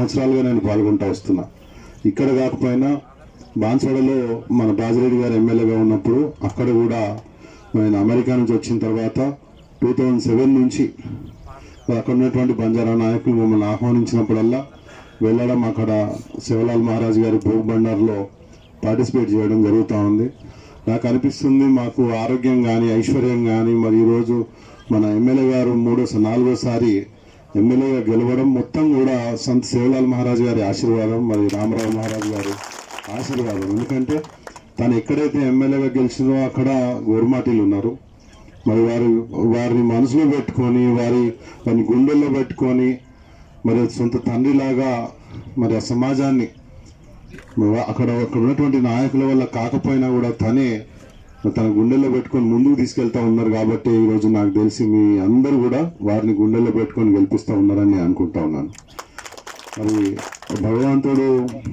సంవత్సరాలుగా నేను పాల్గొంటూ వస్తున్నా ఇక్కడ కాకపోయినా బాన్స్వాడలో మన బాజిరెడ్డి గారు ఎమ్మెల్యేగా ఉన్నప్పుడు అక్కడ కూడా నేను అమెరికా నుంచి వచ్చిన తర్వాత టూ థౌజండ్ సెవెన్ నుంచి అక్కడ ఉన్నటువంటి బంజారా నాయకులు మమ్మల్ని ఆహ్వానించినప్పుడల్లా వెళ్ళడం అక్కడ శివలాల్ మహారాజ్ గారి భోగ్ బండార్లో పార్టిసిపేట్ చేయడం జరుగుతూ ఉంది నాకు అనిపిస్తుంది మాకు ఆరోగ్యం కానీ ఐశ్వర్యం కానీ మరి ఈరోజు మన ఎమ్మెల్యే గారు మూడో నాలుగోసారి ఎమ్మెల్యేగా గెలవడం మొత్తం కూడా సంత్ శివలాల్ మహారాజ్ గారి ఆశీర్వాదం మరి రామరావు మహారాజ్ గారి ఆశీర్వాదం ఎందుకంటే తను ఎక్కడైతే ఎమ్మెల్యేగా గెలిచిందో అక్కడ గోరుమాటీలు ఉన్నారు మరి వారు వారిని మనసులో పెట్టుకొని వారి వారిని గుండెల్లో పెట్టుకొని మరి సొంత తండ్రిలాగా మరి ఆ సమాజాన్ని అక్కడ అక్కడ ఉన్నటువంటి నాయకుల వల్ల కాకపోయినా కూడా తనే తన గుండెల్లో పెట్టుకొని ముందుకు తీసుకెళ్తా ఉన్నారు కాబట్టి ఈ రోజు నాకు తెలిసి మీ అందరూ కూడా వారిని గుండెల్లో పెట్టుకొని గెలిపిస్తా ఉన్నారని నేను అనుకుంటా ఉన్నాను మరి భగవంతుడు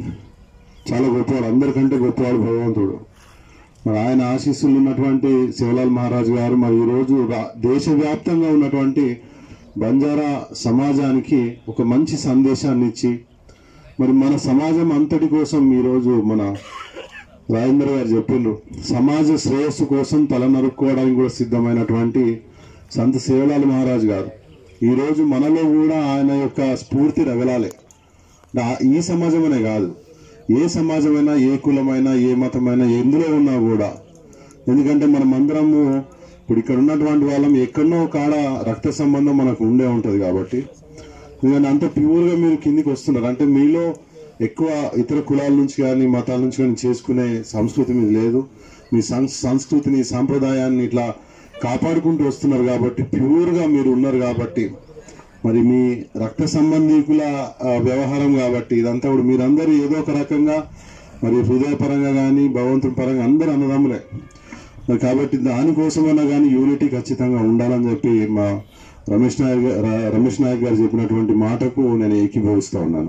చాలా గొప్పవాడు అందరికంటే గొప్పవాడు భగవంతుడు మరి ఆయన ఆశీస్సులు ఉన్నటువంటి శివలాల్ మహారాజ్ గారు మరి ఈరోజు రా- దేశవ్యాప్తంగా ఉన్నటువంటి బంజారా సమాజానికి ఒక మంచి సందేశాన్ని ఇచ్చి మరి మన సమాజం అంతటి కోసం ఈరోజు మన రాజేంద్ర గారు చెప్పిండ్రు సమాజ శ్రేయస్సు కోసం తల నరుక్కోవడానికి కూడా సిద్ధమైనటువంటి సంత శివలాల్ మహారాజ్ గారు ఈరోజు మనలో కూడా ఆయన యొక్క స్ఫూర్తి రగలాలి నా- ఈ సమాజమనే కాదు ఏ సమాజమైనా ఏ కులమైనా ఏ మతమైనా ఎందులో ఉన్నా కూడా ఎందుకంటే మనం అందరము ఇప్పుడు ఇక్కడ ఉన్నటువంటి వాళ్ళం ఎక్కడనో కాడ రక్త సంబంధం మనకు ఉండే ఉంటది కాబట్టి ఎందుకంటే అంత ప్యూర్ గా మీరు కిందికి వస్తున్నారు అంటే మీలో ఎక్కువ ఇతర కులాల నుంచి కానీ మతాల నుంచి కానీ చేసుకునే సంస్కృతి మీద లేదు మీ సం- సంస్కృతిని సాంప్రదాయాన్ని ఇట్లా కాపాడుకుంటూ వస్తున్నారు కాబట్టి ప్యూర్ గా మీరు ఉన్నారు కాబట్టి మరి మీ రక్త సంబంధీకుల ఆ, వ్యవహారం కాబట్టి ఇదంతా కూడా మీరందరూ ఏదో ఒక రకంగా మరి హృదయపరంగా కానీ భగవంతుని పరంగా అందరూ అన్నదమ్ములే మరి కాబట్టి దానికోసమైనా కానీ యూనిటీ ఖచ్చితంగా ఉండాలని చెప్పి మా రమేష్ నాయక్ గా- ర- రమేష్ నాయక్ గారు చెప్పినటువంటి మాటకు నేను ఏకీభవిస్తా ఉన్నాను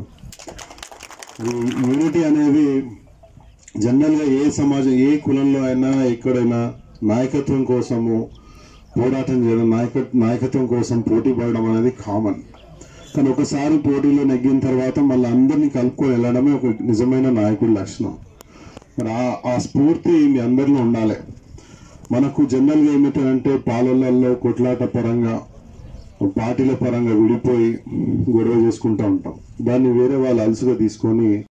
ఈ యూనిటీ అనేది జనరల్ గా ఏ సమాజం ఏ కులంలో అయినా ఎక్కడైనా నాయకత్వం కోసము పోరాటం చేయడం నాయక నాయకత్వం కోసం పోటీ పడడం అనేది కామన్ కానీ ఒకసారి పోటీలో నెగ్గిన తర్వాత మళ్ళీ అందరినీ కలుపుకొని వెళ్ళడమే ఒక నిజమైన నాయకుడి లక్షణం మరి ఆ- ఆ స్ఫూర్తి మీ అందరిలో ఉండాలి మనకు జనరల్గా ఏమిటంటే పాలనల్లో కొట్లాట పరంగా పార్టీల పరంగా విడిపోయి గొడవ చేసుకుంటూ ఉంటాం దాన్ని వేరే వాళ్ళు అలసుగా తీసుకొని